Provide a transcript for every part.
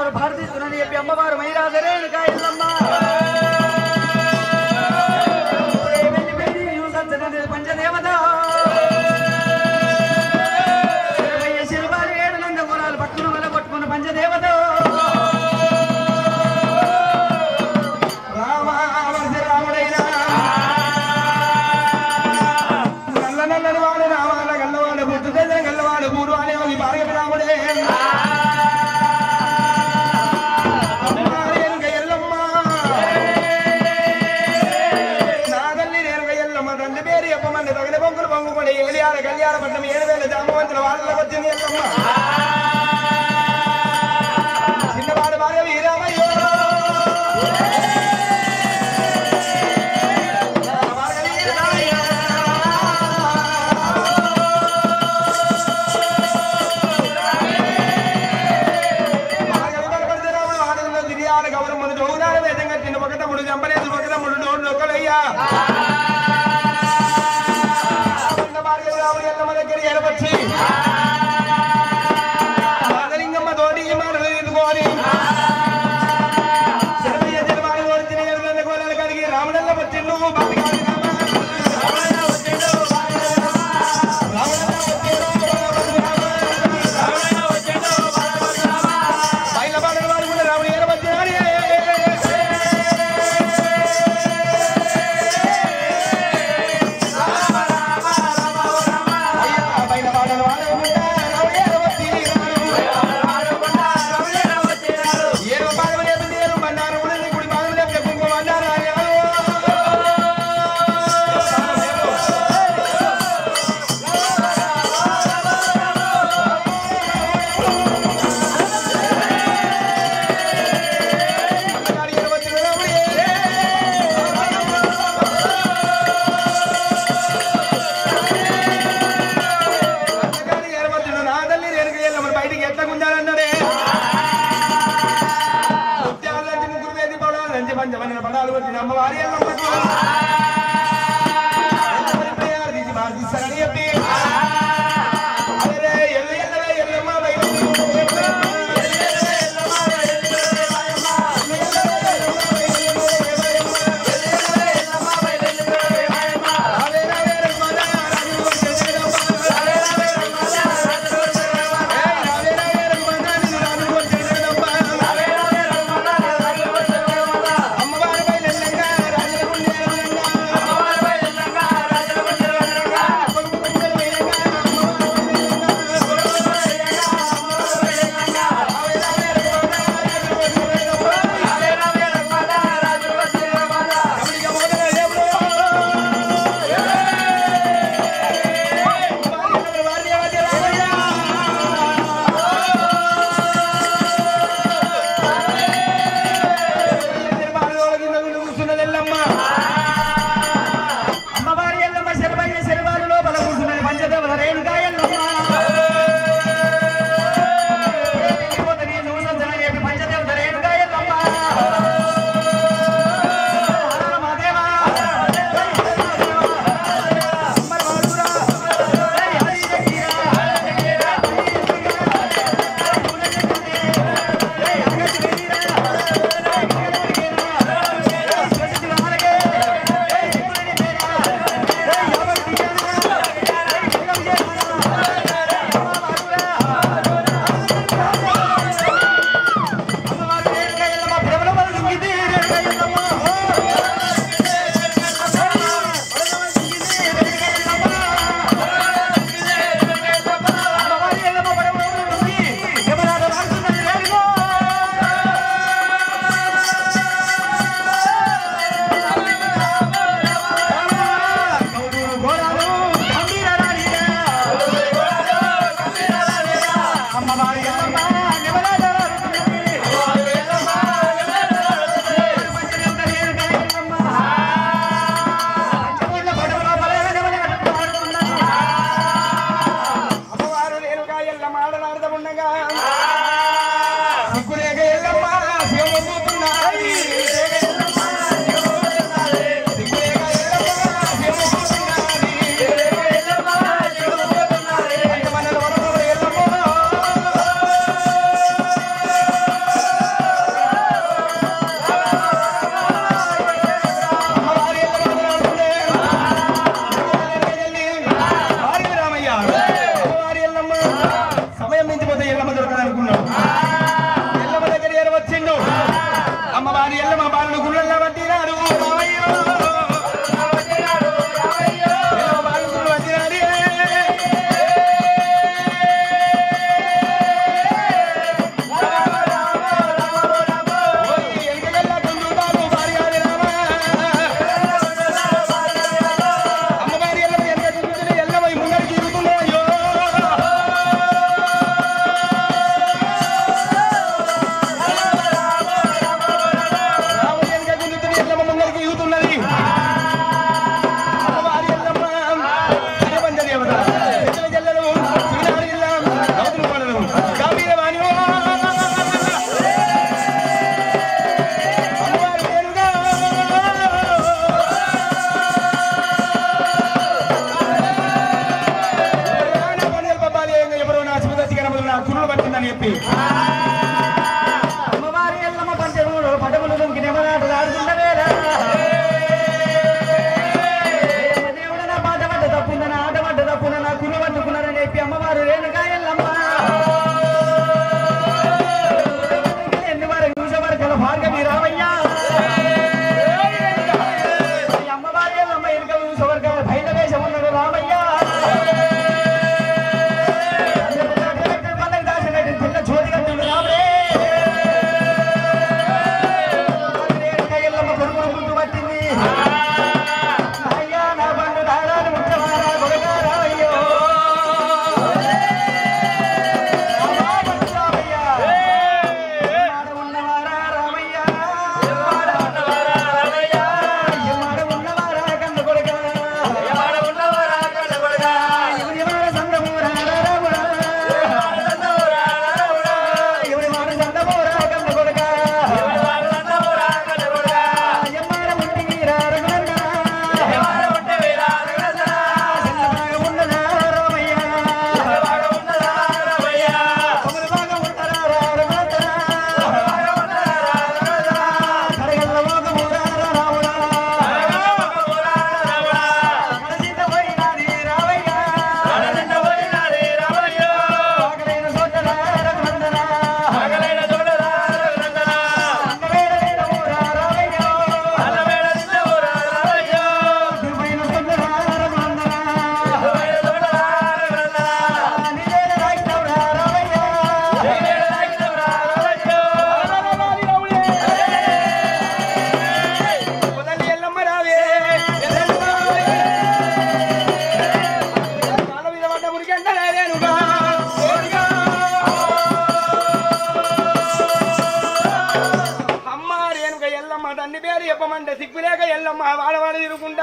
పాటలు పాడుతున్నాను చెప్పి అమ్మవారు మైరాజరేణుక ఎల్లమ్మ వెండి వెండి సజ్జనది పంచదేవత శిరవయ్య శిరవారి ఏడు నంద గుణాలు పట్టుకుని వల పట్టుకున్న పంచదేవత రామ అమర్సి రాముడైనా నల్ల నల్లని వాడు రామాల గల్లవాడు పుట్టు తెల్ల గల్లవాడు పూరు అనే ఒక భార్గవి రాముడే అమ్మ ఎనుక ఎల్లమ్మ నా తల్లి నేనుక ఎల్లమ్మ తండ్రి పేరు చెప్పమంది తగిన బొంకులు బొంగుకొని ఏలియాల కళ్యాణ పట్టం ఏడు వేల జామవంతుల వాళ్ళకి వచ్చింది ఎల్లమ్మ చిన్నవాడు భార్గవి రామయ్యో భార్గవి రామయ్య గౌరమ్మను జోగుదాన వేదంగా చిన్న ఒక తమ్ముడు చంపలేదు ఒక తమ్ముడు నోడు నొక్కలయ్యా భార్గవి రాముడు ఎల్లమ్మ దగ్గర ఏడవచ్చి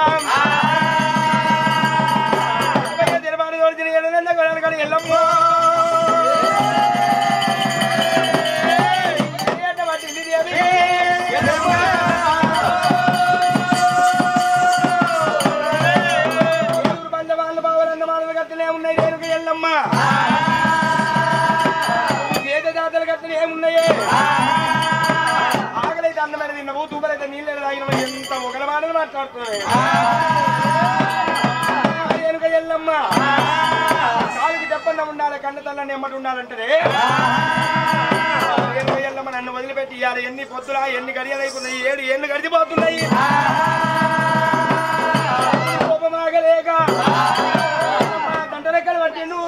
తిరుపతి తోడిచిన ఎల్లెల్ల కొడాలి ఎల్లమ్మ ఏట పట్టింది దేవి ఎల్లమ్మ ఏడుగురు పంచవాళ్ళు బావలన్న మాటలు కట్టలే ఉన్నాయి రేణుక ఎల్లమ్మ వేద జాతలు కట్టలు ఏమున్నాయే ఆకలైతే అందమైన తిన్నవు తూపలైతే నీళ్ళు తాగినవు ఎంత ఒకల మాటలు మాట్లాడుతున్నాయి రేణుక ఎల్లమ్మ కాలుకి చెప్పన్న ఉండాలి కన్న తల్లని ఎమ్మటి ఉండాలంటే రేణుక ఎల్లమ్మ నన్ను వదిలిపెట్టి ఇవ్వాలి ఎన్ని పొద్దులా ఎన్ని గడియలైకున్నాయి ఏడు ఏళ్ళు గడిచిపోతున్నాయి కోపమాగలేక దండలెక్కలు పట్టి నువ్వు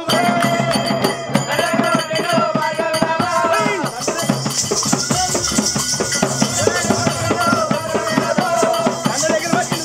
దండలెక్కలు పట్టి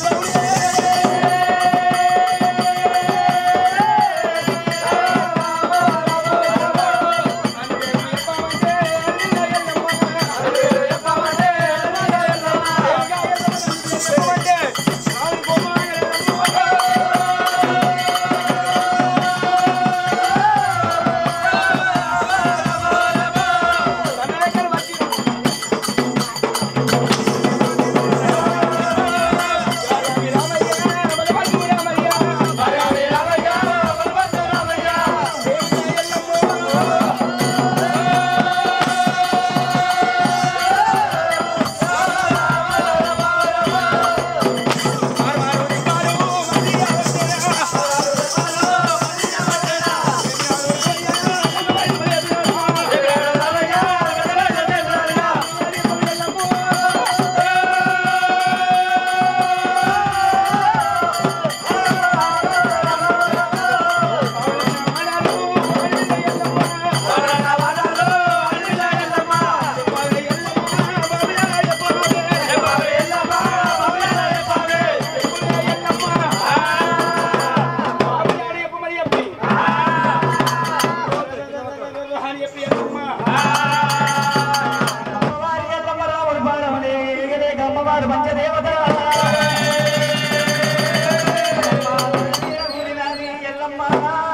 అమ్మవారు పంచదేవత ఎల్లమ్మ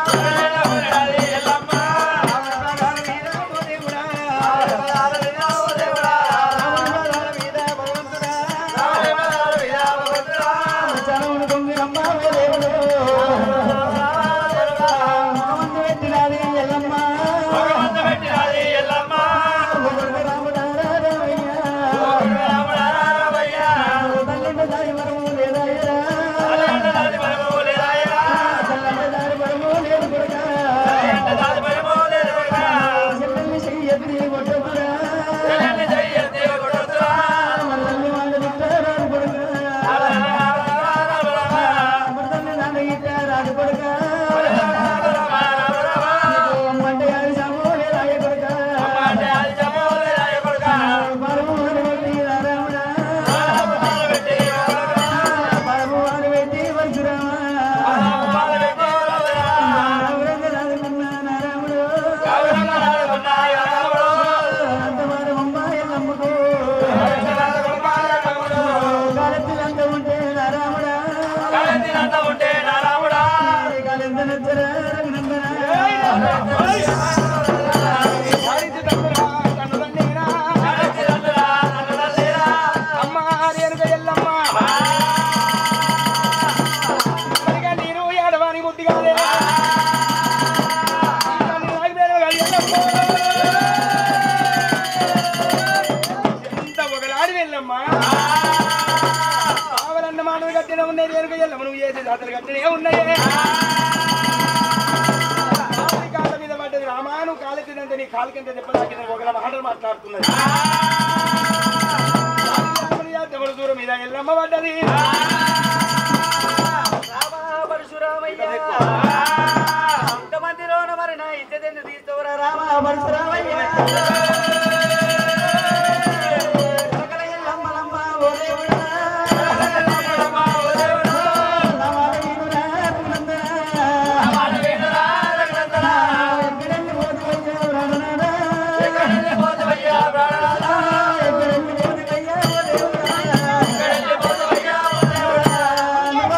కావాలన్న మాటలు కట్టిన ఉన్నాయి దేనికి వెళ్ళము నువ్వు చేసే జాతర కట్టిన ఉన్నాయి రాముని కాళ్ళ మీద పడ్డది రామాను కాలెత్తినంత నీ కాలు కింద దెబ్బలాకిన ఒకళ్ళ మాటలు మాట్లాడుతున్నది రాముని యాత్ర దూరం మీద ఎల్లమ్మ పడ్డది ఇంతమందిలోన మరి నా ఇద్దరు తీసుకోరా రామ పరశురామయ్య కలకల ఎల్లమ్మ లమ్మ ఓ దేవుడా. నవాల వీరుడా రఘునందనా. ఎక్కడెన్ని పోతువయ్యా ప్రాణనాథా. ఎక్కడెన్ని పోతువయ్యా ఓ దేవుడా.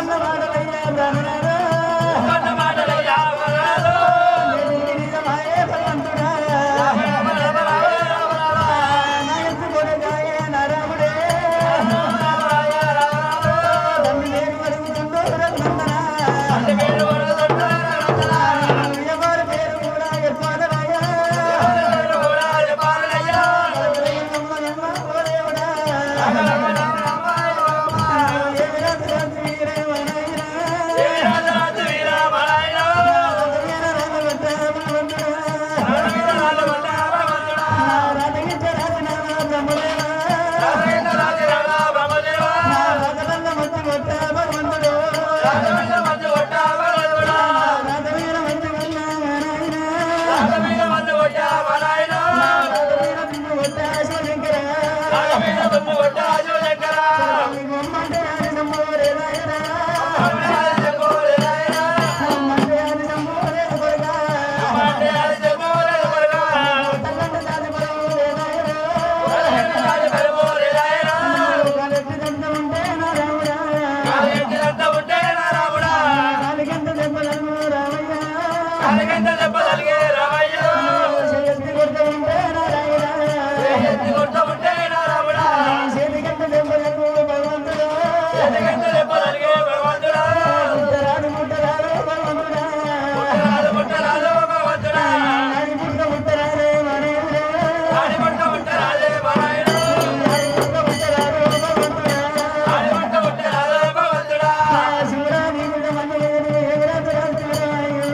నాలుగంట దెబ్బలకే రామయ్య ఎత్తి కొడుతూ ఉంటే నారాయణ ఎత్తి కొడుతూ ఉంటే నా రాముడా చేతికంట దెబ్బలకు భగవంతుడా ఎత్తిగంట దెబ్బలకే భగవంతుడా ముట్టరాదు ముట్టరాదు భగవంతుడా ముట్టరాదు ముట్టరాదు భగవంతుడా నాని పుట్ట ముట్టరాదే మనేంద్రా ఆడి ముట్ట ముట్టరాదే బారాయణ నాని పుట్ట ముట్టరాదు భగవంతుడా ఆడి ముట్ట ముట్టరాదే భగవంతుడా శివుడా నీ పుట్ట మండలేని ఏమిరాదు రాజురా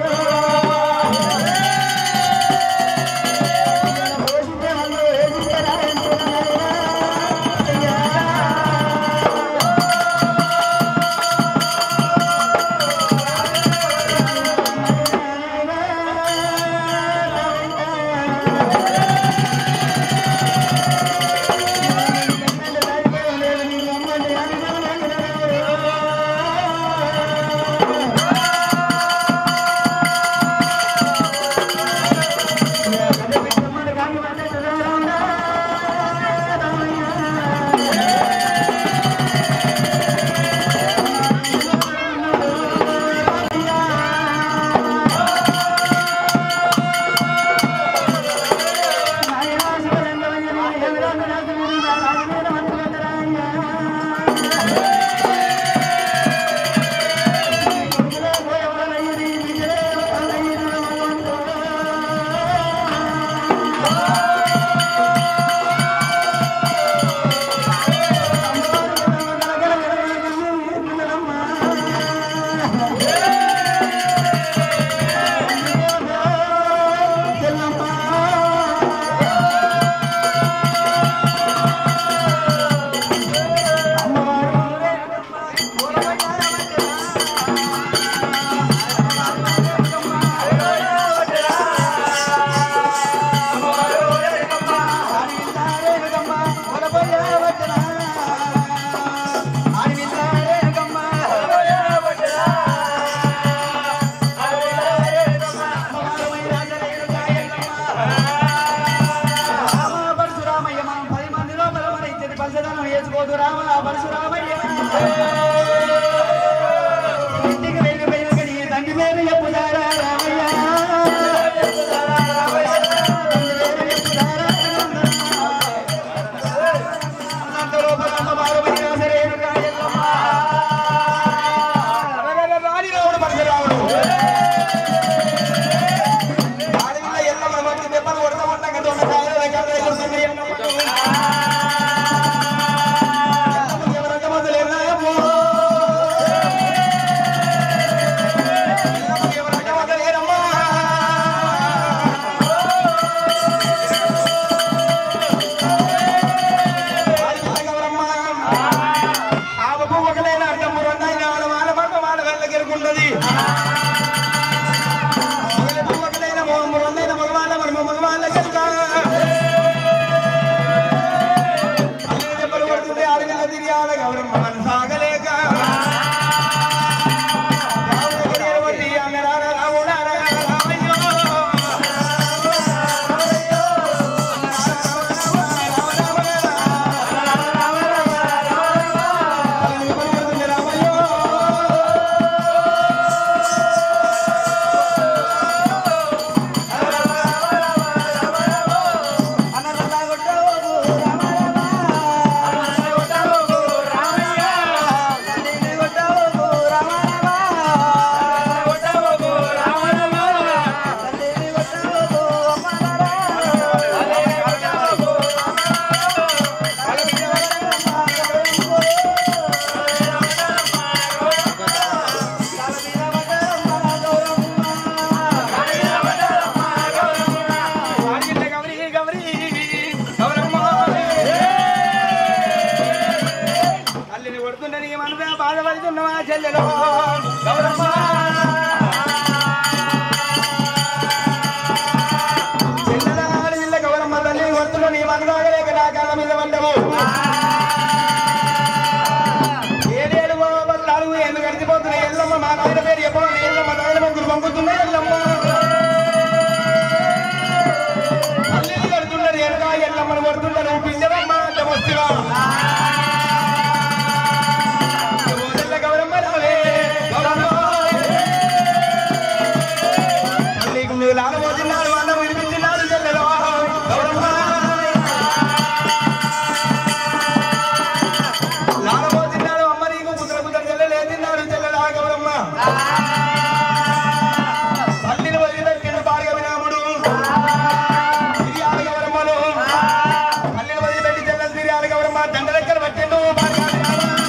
పోషించే వాళ్ళు ఏదిస్తారా పరశురామయ్య మనం పది మందిలో బలమని ఇచ్చేది పంచదానం వేసుకోదు రామ పరశురామయ్య ఇంటికి వెళ్ళి వెళ్ళి తండ్రి మీద చెప్పుదారా రామయ్య తండ్రి మీద చెప్పుదారా అంతలో పరమ పార్వతి రాసరేను కాయల్లమ్మ. రాణి రావుడు పరశురాముడు అడవిలో ఎల్లమ్మ మంచి దెబ్బలు కొడతా ఉండగా దొంగ కాయలు లెక్కలు ఎగురుతుంది ఎల్లమ్మకు. ఎల్లమ్మకి ఎవరంటే మొదలు ఎల్లయ్యమ్మో. ఎల్లమ్మకి ఎవరంటే మొదలు ఏరమ్మా. ఆడిపిల్ల గౌరమ్మ. ఆమెకు ఒకలైన అర్థము రెండైన వాళ్ళ వాళ్ళ పక్క వాళ్ళ వెళ్ళకెరుకుంటది నీకు లాలమోతున్నాడు అన్నం వినిపించినాడు చెల్లెలో గౌరమ్మ లాలమోతున్నాడు అమ్మ నీకు కుదుర కుదుర చెల్లెలే తిన్నాడు చెల్లెలా గౌరమ్మ తల్లిని వదిలిపెట్టిన భార్గవి రాముడు తిరియాలి గౌరమ్మను తల్లిని వదిలిపెట్టి చెల్లెలు తిరియాలి గౌరమ్మ దండ దగ్గర పట్టిండు భార్గవి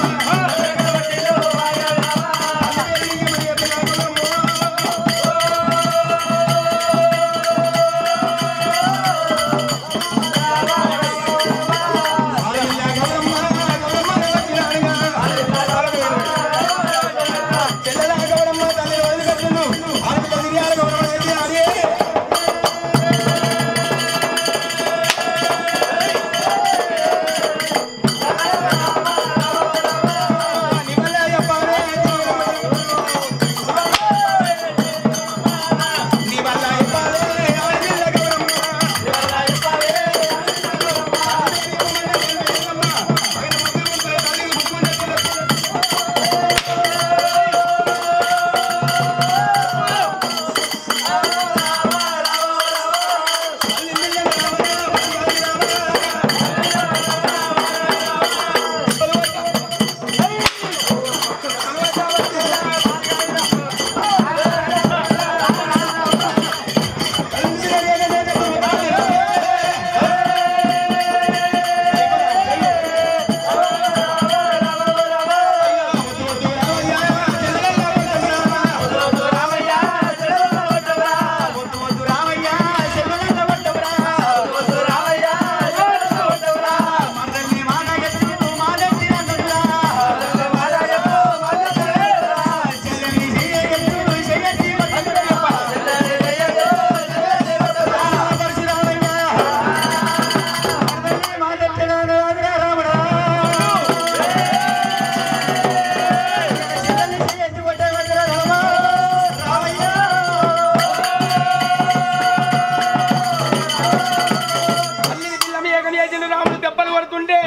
తల్లిని పిల్ల మేకని వేసిన రాముడు దెబ్బలు పడుతుండే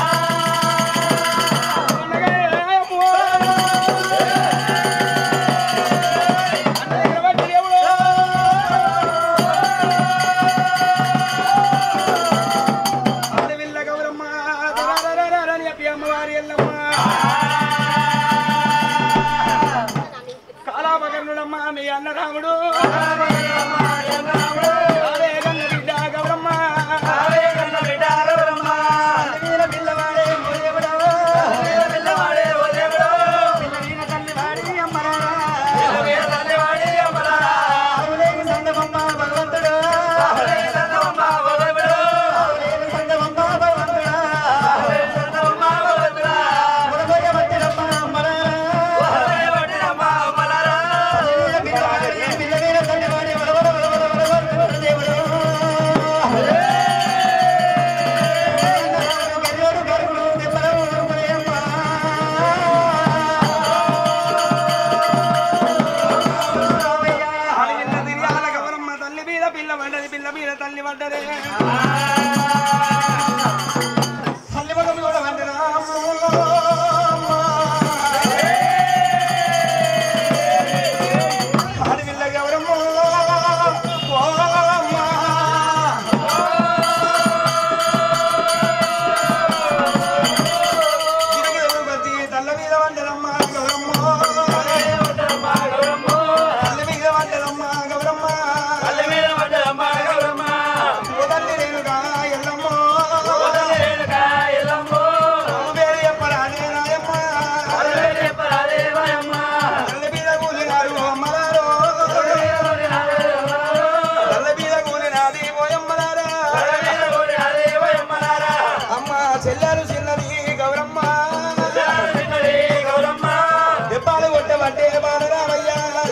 ఉండగా ఏమో. అన్న దగ్గర పట్టి దేవుడు. ఆడవిల్ల గౌరమ్మ దరదరదర అని చెప్పి అమ్మవారి ఎల్లమ్మ కాలాపకర్ణుడమ్మ మీ అన్న రాముడు ఆవే గంగ బిడ్డ గౌరమ్మ వీర పిల్లవాడే ఓ దేవుడా. పిల్లవీన తల్లివాడి అమ్మరారా. ఆవులేని సందమమ్మ భగవంతుడా. ఆవులేని సందమమ్మ భగవంతుడా. ఉరగొయ్య వట్టిరమ్మ అమ్మరారా. పిల్లవీన పిల్లవాడే, పిల్లవీన తల్లివాడే వరవర వరవర వరవర దేవుడు. గర్యోడు గరుడు దెబ్బలు ఊరుకునేయమ్మ. ఆడవిల్ల తిరియాల గౌరమ్మ తల్లి మీద పిల్ల పడ్డది పిల్ల మీద తల్లి పడ్డదే తల్లి మగం కూడా వందనా ఆడవిల్ల గౌరమ్మ ఓ అమ్మ గిరిగిరి బతి తల్ల మీద వండరమ్మ గౌరమ్మ తల్లి మీద వండరమ్మ గౌరమ్మ ఓ తల్లి రేణుగా ఎల్లమ్మ పేరు చెప్పరానే నాయమ్మ తల్లి మీద కూలినారు అమ్మలారో తల్లి మీద కూలినాది పోయమ్మలారా అమ్మ చెల్లెలు చిన్నది గౌరమ్మ దెబ్బాలు కొట్టబట్టే బాలరామయ్య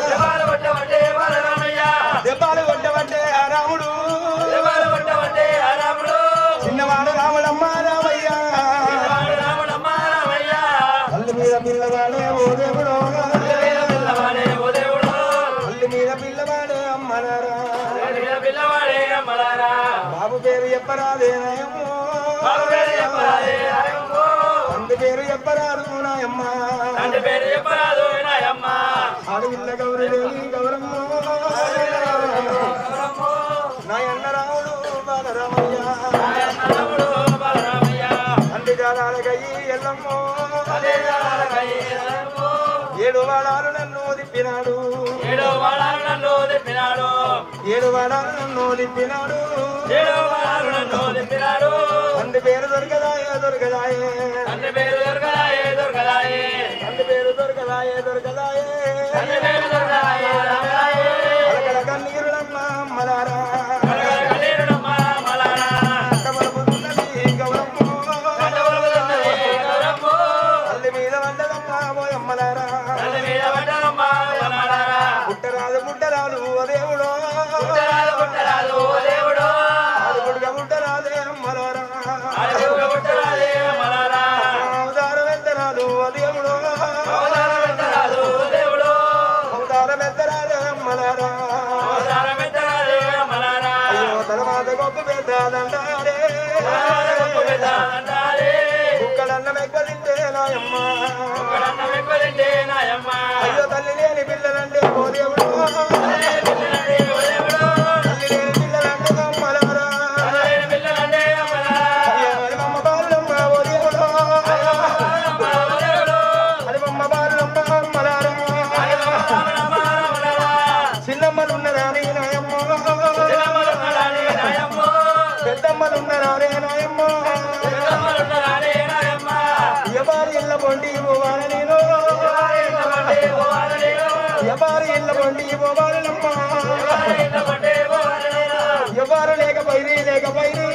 దెబ్బాలు కొట్టబట్టే ఆ రాముడు చిన్నవాడు రాముడమ్మ రామయ్య తల్లి మీద పిల్లవాడే ఓ దేవుడు తల్లి మీద పిల్లవాడే అమ్మనారా బాబు పేరు చెప్పరాదే నాయమ్మో తండ్రి పేరు చెప్పరాదు నాయమ్మ పేరు చెప్పరాదు నాయమ్మ ఆడవిల్ల గౌరవేణి గౌరమ్మ ఏడు వాడాలు నన్ను దిప్పినాడు ఏడో వాడాలు నన్ను తిప్పినాడు ఏడు వాడాలు నన్ను దిప్పినాడు ఏడో వాడాలు నన్ను తిప్పినాడు తండ్రి పేరు దొరకదాయే దొరకదాయే తండ్రి పేరు దొరకదాయే దొరకదాయే తండ్రి పేరు దొరకదాయే దొరకదాయే తండ్రి పేరు దొరకదాయే దొరకదాయే అలకల కన్నీరుడమ్మ అమ్మలారా కలగల కన్నీరుడమ్మ మలారా కట్టబడుతున్నది గౌరమ్మ కట్టబడుతున్నది గౌరమ్మ తల్లి మీద వండదమ్మ పోయమ్మలారా తల్లి మీద పడ్డదమ్మ మలారా పుట్టరాదు పుట్టరాదు ఓ దేవుడో పుట్టరాదు పుట్టరాదు ఓ దేవుడు ఆడుగుడుగా పుట్టరాదే అమ్మలారా అడుగుగా పుట్టరాదే మలారా అవతారం ఎత్తరాదు ఓ దేవుడో అవతారం ఎత్తరాదు ఓ దేవుడు అవతారం ఎత్తరాదే అమ్మలారా అవతారం ఎత్తరాదే మలారా అయ్యో తర్వాత గొప్ప పెద్దదంటారే గొప్ప పెద్దలంటారే కుక్కలన్నం ఎక్కువ తింటే నాయమ్మ ఒక్కడన్నం ఎక్కువ తింటే నాయమ్మ అయ్యో తల్లి లేని పిల్లలంటే ఓ దేవుడు పిల్లలంటే ఓ దేవుడు తల్లి లేని పిల్లలంటే అమ్మలారా తల్లి పిల్లలంటే అమ్మలారా అయ్యో అలిమమ్మ బాలమ్మ ఓ దేవుడు అమ్మ ఓ దేవుడు అలిమమ్మ బాలమ్మ అమ్మలారా చిన్నమ్మలున్నరాని నాయమ్మ పెద్దమ్మలున్నరానే నాయమ్మ ఎవరి ఇళ్ళ పొండి పోవాలి నేను ఎవరి ఇళ్ళ పొండి పోవాలమ్మ ఎవరు లేకపోయి లేకపోయి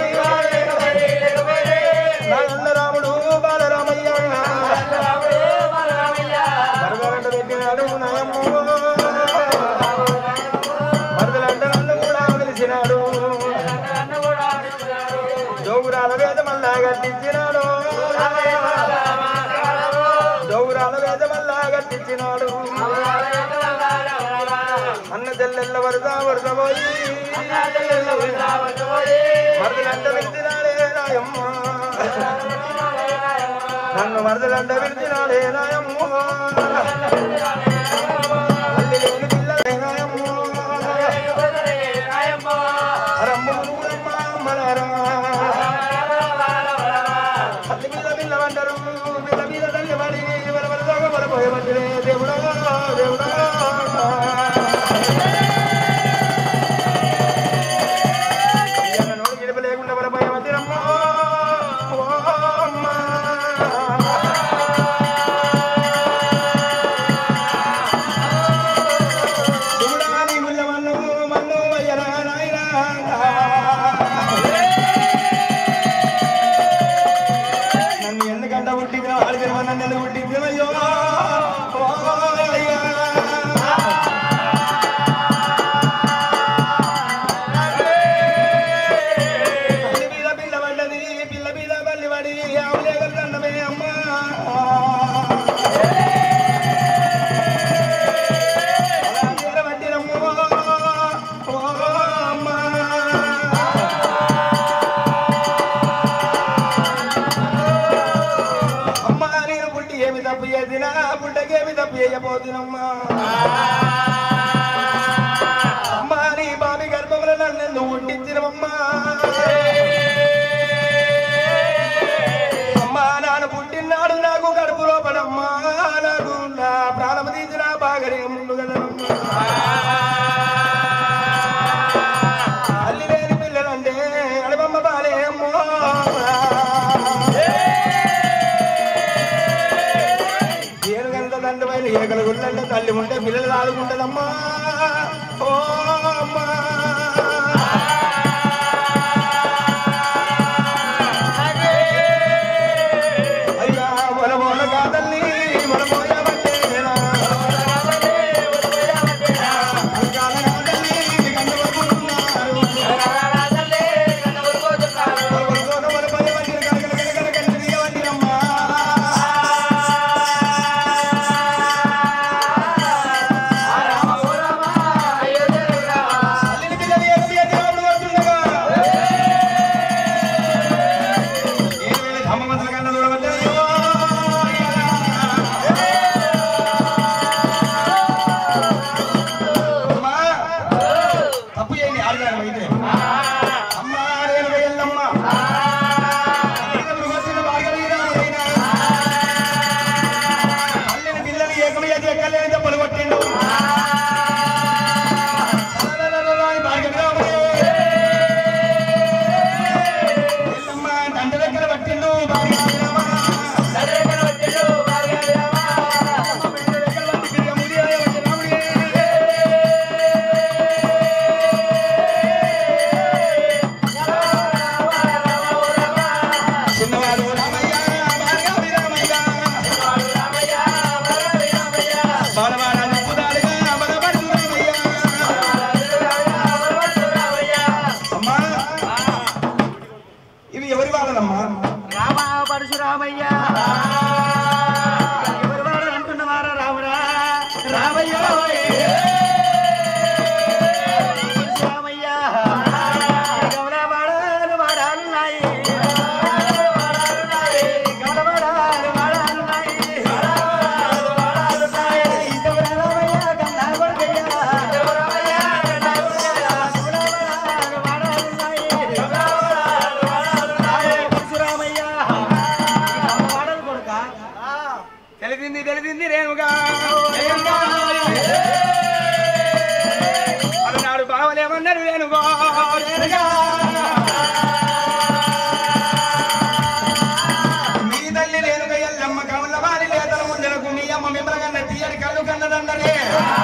రాముడు బాలరామయ్య వరదలంట పెట్టినాడు నాయమ్మ వరదలంట నన్ను కూడా పిలిచినాడు జోగురాల వేద మల్లా కట్టించినాడు జోగురాల వేద మల్లా కట్టించినాడు అన్న చెల్లెల్ల వరద వరద పోయి వరదలంట విడిచినాడే నాయమ్మ నన్ను వరదలంట విడిచినాడే నాయమ్మ తల్లి లేని పిల్లలే నాయమ్మ రమ్ము నూరమ్మ అమ్మలారా తల్లి మీద పిల్లవంటారు పిల్ల మీద తల్లి పడి వరవరదాగా వరపోయబట్టినే దేవుడా దేవుడా ఇయ్యాల నోరు గిడప లేకుండా వరపోయబట్టిరమ్మ ఓ అమ్మ దేవుడా నీ ముల్ల మన్ను మన్ను అయ్యరా నాయనా నన్ను ఎందుకంట పుట్టించిన వాళ్ళకి నన్ను ఎందుకు పుట్టించిన అయ్యో ఓ అయ్యా. తల్లి మీద పిల్ల పడ్డది పిల్ల మీద బల్లి పడి ఆవులే దండమే అమ్మా అలా నిలబట్టిరమ్మో. ఓ అమ్మా అమ్మా నేను పుట్టి ఏమి తప్పు చేసినా పుట్టకేమి తప్పు చేయబోతున్నమ్మా అమ్మా నీ బాబి గర్భంలో నన్ను ఎందుకు పుట్టించినవమ్మా అమ్మా నాన్న పుట్టినాడు నాకు కడుపు లోపడమ్మా నాకు నా ప్రాణం తీసిన బాగరే ముందు కదనమ్మా అల్లి లేని పిల్లలంటే అడబమ్మ బాలే అమ్మో ఏనుగంత దండమైన ఏకల గుళ్ళంట తల్లి ఉంటే పిల్లలు ఆడుకుంటదమ్మా ఓ అమ్మా అయ్యా మొల మొల కాదల్లి మొల మోయబట్టేనా అలకాల కాదల్లి కండు పడుకున్నారు మొలకొలతోన మొల పోయబట్టిన కలకల కలకల కంటి తీయబట్టినమ్మా రామ రేణుగో రేణుగా మీ తల్లి రేణుగ ఎల్లమ్మ కమల వారి లేతల ముందరకు మీ అమ్మ మిమ్మల్ని తీయడి కళ్ళు కన్నదండరే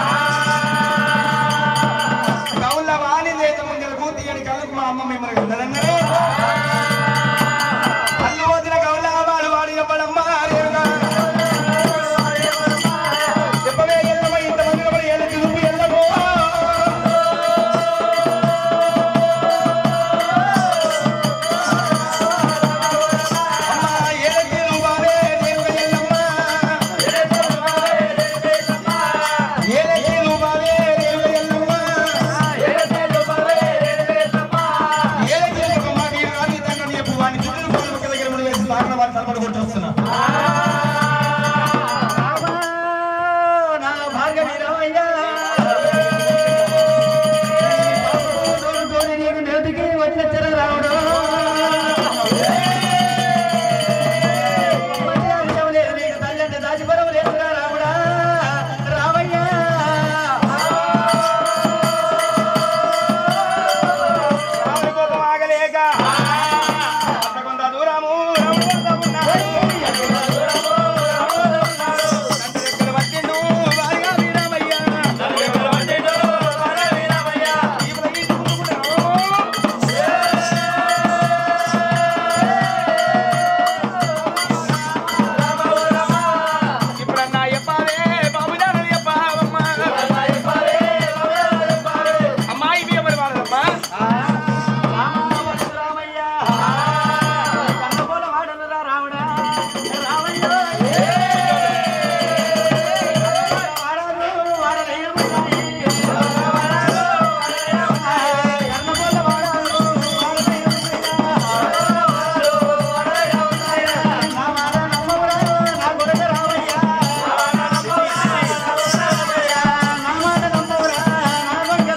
కౌల వాణి లేత ముందరకు తీయడి కళ్ళకు మా అమ్మ మిమ్మల్ని కన్నదండరే అల్లు వదిన కౌల వాడు వాడు చెప్పడమ్మా రేణుగా చెప్పవే ఎల్లమ్మ ఇంతమంది కూడా ఏళ్ళ చూపు ఎల్లమో అమ్మా ఏళ్ళకి నువ్వే రేణుగ ఎల్లమ్మ ఏళ్ళకి నువ్వే రేణుగ ఎల్లమ్మ ఏళ్ళకి నువ్వు మా వీరు రాని తండ్రి చెప్పు వాని చుట్టూ పనులు ఒక దగ్గర ముడి వేసి లాగిన వారిని తలపడి కొట్టొస్తున్నా నా భార్గవి రామయ్య తోడుతోని నీకు నేటికి వచ్చెచ్చర రావడం మర్యాద లేదు నీకు తల్లంటే దాచిపరం లేదురా రాముడా రామయ్య రాముడి కోపం ఆగలేక అంతకొంత దూరము దగ్గర పట్టిండు వారిగా వీరమయ్య ఇప్పుడు ఈ చూపుకుంటాము. ఇప్పుడన్నా చెప్పాలే బాబుజాను చెప్పావమ్మా అమ్మాయి మీ ఎవరు వాళ్ళమ్మా రామయ్య కన్నపోల వాడనురా రాముడా రామయ్య వాడను వాడలేమున్నాయి కన్నపోల వాడను నా మాట నమ్మవురా నా కొడుకు రామయ్య నా మాట నమ్మవురా నా కొడుకు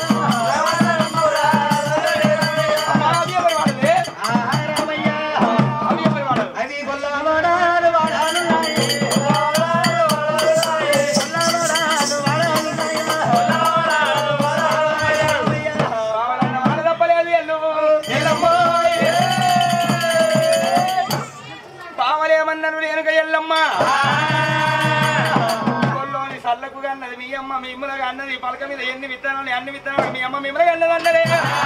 అమ్మా, అవి ఎవరు వాళ్ళే రామయ్య అవి ఎవరు వాళ్ళు అవి గొల్లవాడాలు వాడాలు నాయి. గొల్లవాడాలు వాడాలు నాయి. కావాలన్న మాట తప్పలేదు ఎల్లు ఎల్లమ్మో పావలేమన్నను లేనుక ఎల్లమ్మ కొల్లోని సల్లకు అన్నది మీ అమ్మ మీ ఇమ్మలగా అన్నది పలక మీద ఎన్ని విత్తనాలు అన్ని విత్తనాలు మీ అమ్మ మిమ్మలగా అన్నది అన్నదే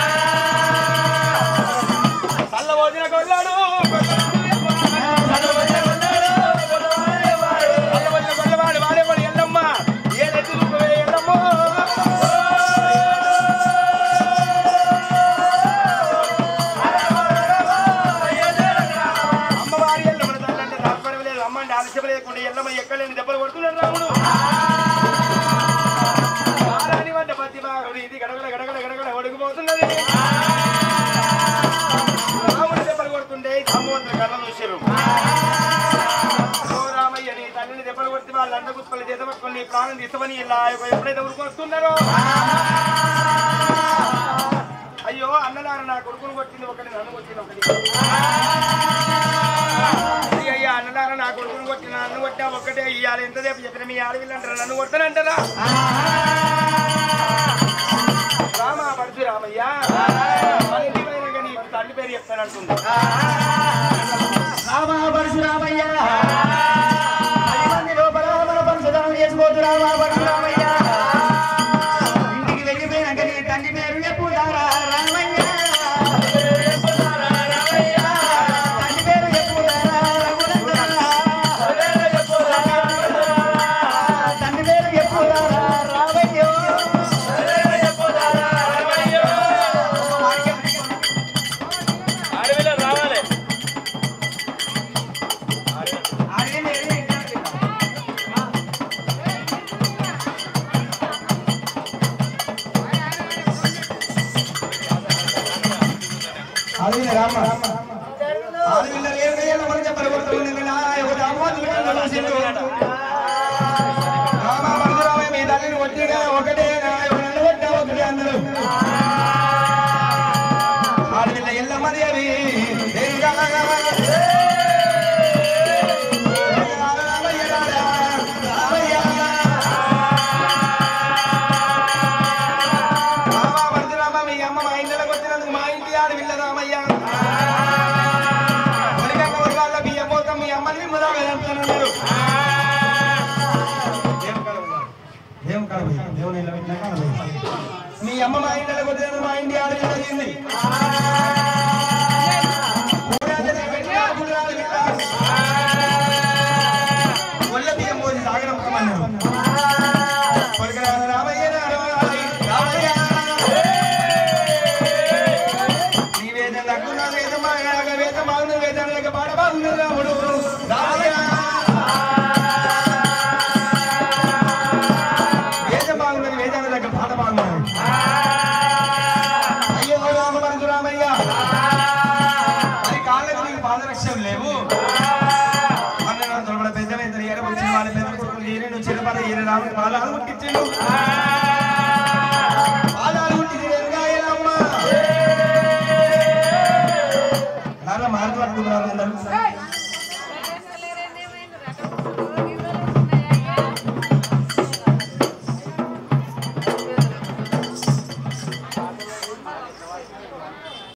సల్ల భోజన కొల్లాడు సల్ల భోజన కొల్లవాడు వాడేవాడు ఎల్లమ్మ ఏదైతే నువ్వే ఎల్లమ్మో అమ్మవారి ఎల్లమ్మ తల్లంటే రాపడలేదు అమ్మంటే ఆలస్యం లేకుండా ఎల్లమ్మ ఎక్కలేని దెబ్బలు కొడుతున్నాడు రాముడు ఆరాని వంట పత్తి బాగుడు ఇది గడగడ గడగడ గడగడ ఒడుగుపోతున్నది రాముడి దెబ్బలు కొడుతుండే సామవంతుల కళ్ళ చూసారు ఓ రామయ్య నీ తల్లిని దెబ్బలు కొడితే వాళ్ళ అన్న గుప్పలు చేత పట్టుకొని నీ ప్రాణం తీసమని ఇలా ఎప్పుడైతే ఉరుకొస్తున్నారో అయ్యో అన్నదారు నా కొడుకును కొట్టింది ఒకటి నన్ను కొట్టింది ఒకటి ఇది అయ్యా అన్నదారు నా కొడుకును కొట్టిన నన్ను కొట్టా ఒక్కటే ఇయ్యాలి ఎంతసేపు చెప్పిన మీ ఆడవిల్లు అంటారా నన్ను కొడతానంటారా రామ పడుచు రామయ్య మన ఇంటికి పోయినాక నీ తల్లి పేరు చెప్తానంటుంది రామ పరశురామయ్య పది మంది లోపల మన పంచదానం చేసుకోవద్దు రామ పరశురామయ్య ఇంటికి వెళ్ళిపోయినాక నీ తండ్రి పేరు చెప్పుదారా రామయ్య తండ్రి పేరు చెప్పుదారా రఘునందనా. తండ్రి పేరు చెప్పుదారా రామయ్యో అడవిలో రావాలి అడవిన రామ అడవిన రేవు గయ్యల మన చెప్పలు కొడుతుంది ఒక అమ్మవారి చూసిండు రామ పరశురామయ్య మీ తల్లిని కొట్టిగా ఒకటే నన్ను కొట్టా ఒకటే అందరూ అడవిన ఎల్లమ్మది అవి దేవిగా రామయ్య రారా, రామయ్య. రామ పరశురామ మీ అమ్మ అమ్మ మా ఇంటికి వచ్చిన మా ఇంటి ఆడ జరిగింది ఒళ్ళ బియ్యం పోసి సాగరం కమన్నారు కొడుకురాలు రామయ్య రామయ్య, రామయ్య. నీ వేదం దక్కున్న వేదం మాగ వేదం బాగుంది వేదం లేక పాట బాగుంది రాముడు రామయ్య వేదం బాగున్నది వేదాన్ని దగ్గర పాట బాగున్నది అయ్యో రామ పరశురామయ్య మరి కాళ్ళకు నీకు పాదరక్షలు లేవు అన్న తొలబడ పెద్ద పెద్ద ఎర వచ్చిన వాళ్ళ పెద్ద కొడుకులు ఏరే నువ్వు చిన్నపాద ఏరే రాముడు పాదాలు ముట్టించిండు పాదాలు ముట్టించి వెనకాయలమ్మా నర మార్పు పట్టుకున్నారు అందరూ